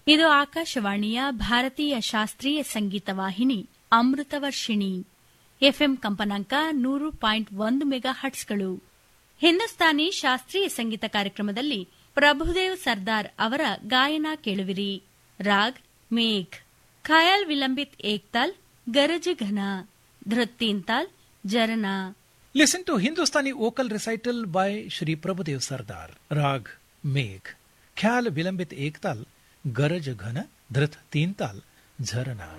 ಇದು ಆಕಾಶವಾಣಿಯ ಭಾರತೀಯ ಶಾಸ್ತ್ರೀಯ ಸಂಗೀತ ವಾಹಿನಿ ಅಮೃತವರ್ಷಿಣಿ ಎಫ್ಎಂ ಕಂಪನಾಂಕ ನೂರು ಪಾಯಿಂಟ್ ಒಂದು ಮೆಗಾ ಹಟ್ಸ್ಗಳು ಹಿಂದೂಸ್ತಾನಿ ಶಾಸ್ತ್ರೀಯ ಸಂಗೀತ ಕಾರ್ಯಕ್ರಮದಲ್ಲಿ ಪ್ರಭುದೇವ್ ಸರ್ದಾರ್ ಅವರ ಗಾಯನ ಕೇಳುವಿರಿ ರಾಗ್ ಮೇಘ್ ಖಯಾಲ್ ವಿಲಂಬಿತ್ ಏಕ್ತಾಲ್ ಗರಜ್ ಘನ ಧೃತ್ತೀನ್ತಾಲ್ ಜರನಾ Listen to Hindustani vocal recital by Shri Prabhudev Sardar. Rag Megh. Khyal Vilambit Ektal, Garaj Ghana, Dhrit Teental, Jharana.